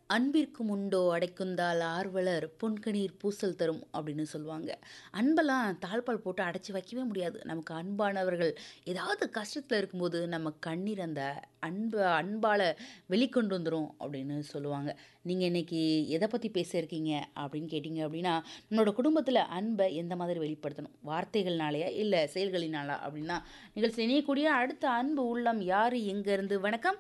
அன்பிற்கும் உண்டோ அடைக்குந்தால் ஆர்வலர் பொன்கணீர் பூசல் தரும் அப்படின்னு சொல்லுவாங்க அன்பெல்லாம் தாழ்பால் போட்டு அடைச்சி வைக்கவே முடியாது நமக்கு அன்பானவர்கள் ஏதாவது கஷ்டத்தில் இருக்கும்போது நம்ம கண்ணீர் அந்த அன்பு அன்பால் வெளிக்கொண்டு வந்துடும் அப்படின்னு சொல்லுவாங்க நீங்கள் இன்னைக்கு எதை பற்றி பேசியிருக்கீங்க அப்படின்னு கேட்டிங்க அப்படின்னா நம்மளோட குடும்பத்தில் அன்பை எந்த மாதிரி வெளிப்படுத்தணும் வார்த்தைகள்னாலயா இல்லை செயல்களினாலா அப்படின்னா நிகழ்ச்சி இணையக்கூடிய அடுத்த அன்பு உள்ளம் யார் எங்கேருந்து வணக்கம்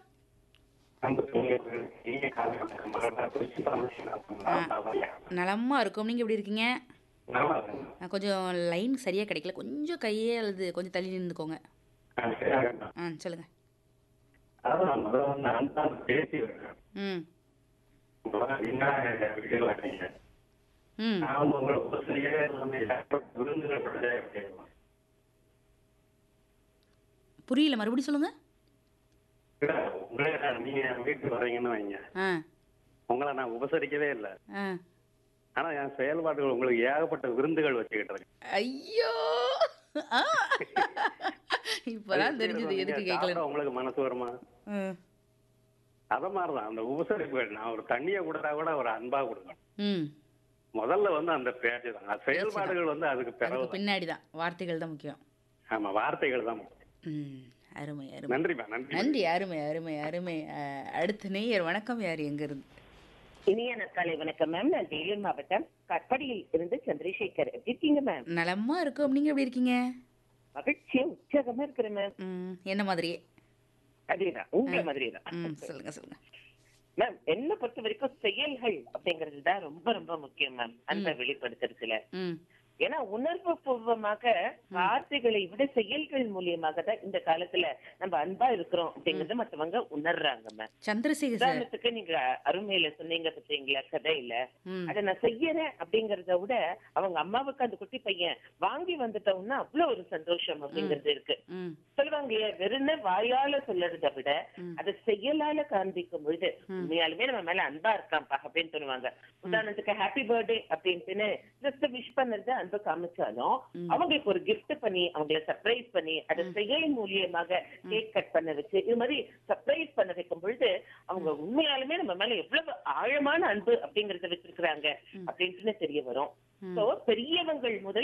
நலமாக இருக்கும் நீங்கள் எப்படி இருக்கீங்க நான் கொஞ்சம் லைன் சரியாக கிடைக்கல கொஞ்சம் கையே அல்லது கொஞ்சம் தள்ளி நின்றுக்கோங்க ஆ சொல்லுங்கள் ம் ம் புரியல மறுபடியும் சொல்லுங்கள் நீங்க வீட்டுக்கு வர்றீங்கன்னு வைங்க ஆ உங்களை நான் உபசரிக்கவே இல்லை ஆ ஆனா என் செயல்பாடுகள் உங்களுக்கு ஏகப்பட்ட விருந்துகள் வச்சுக்கிட்டு இருக்கேன் ஐயோ ஆ. இப்பதான் தெரிஞ்சது எதுக்கு சாப்பிட கேட்கல உங்களுக்கு மனசு வருமா அத மாதிரிதான் அந்த உபசரிப்புகள் நான் ஒரு தண்ணியை கொடுத்தா கூட ஒரு அன்பா கொடுக்கணும் ம் முதல்ல வந்து அந்த பேச்சு தான் அது செயல்பாடுகள் வந்து அதுக்கு அதுக்கு பிறகு பின்னாடி தான் வார்த்தைகள் தான் முக்கியம் ஆமா வார்த்தைகள் தான் முக்கியம். ம் அருமை அருமை நன்றிப்பா நன்றி நன்றி அருமை அருமை அருமை அஹ், அடுத்த நேயர் வணக்கம் யார் எங்க இருந்து இனிய நற்காலை வணக்கம் மேம் நான் வேலூர் மாவட்டம் கட்படியில் இருந்து சந்திரசேகர் எப்படி இருக்கீங்க மேம் நலமா இருக்கும் நீங்க எப்படி இருக்கீங்க மகிழ்ச்சியா உற்சாகமா இருக்கிறேன் மேம் ம் என்ன மாதிரியே அதேதான் உங்களை மாதிரி தான் ம் சொல்லுங்க சொல்லுங்க மேம் என்ன பொறுத்த வரைக்கும் செயல்கள் அப்படிங்கிறது தான் ரொம்ப ரொம்ப முக்கியம் மேம் அன்பை வெளிப்படுத்துறதுல ம் ஏன்னா உணர்வு பூர்வமாக வார்த்தைகளை விட செயல்கள் மூலியமாக தான் இந்த காலத்துல நம்ம அன்பா இருக்கிறோம் அப்படிங்கறத மத்தவங்க உணர்றாங்க மேம் சந்திரசேகர் சார் உதாரணத்துக்கு நீங்க அருமையில சொன்னீங்க பார்த்தீங்களா கதையில ம் அதை நான் செய்யறேன் அப்படிங்கறத விட அவங்க அம்மாவுக்கு அந்த குட்டி பையன் வாங்கி வந்துட்டோம்னா அவ்வளவு ஒரு சந்தோஷம் அப்படிங்கிறது இருக்கு ம் சொல்லுவாங்க இல்லையா வெறும் வாயால சொல்லறதை விட அதை செயலால காண்பிக்கும் பொழுது உண்மையாலுமே நம்ம மேல அன்பா இருக்காம்பா அப்படின்னு சொல்லுவாங்க உதாரணத்துக்கு ஹாப்பி பர்த்டே அப்படின்ட்டுன்னு ஜஸ்ட் விஷ் பண்ணது அன்பு காமிச்சாலும் அவங்களுக்கு ஒரு gift பண்ணி அவங்கள சர்ப்ரைஸ் பண்ணி அதை செயல் மூலியமாக கேக் கட் பண்ண வச்சு இது மாதிரி சர்ப்ரைஸ் பண்ண வைக்கும் பொழுது அவங்க உண்மையாலுமே நம்ம மேல எவ்வளவு ஆழமான அன்பு அப்படிங்கறத வச்சிருக்கிறாங்க அப்படின்ட்டு தெரிய வரும் சோ பெரியவங்கள் முதல்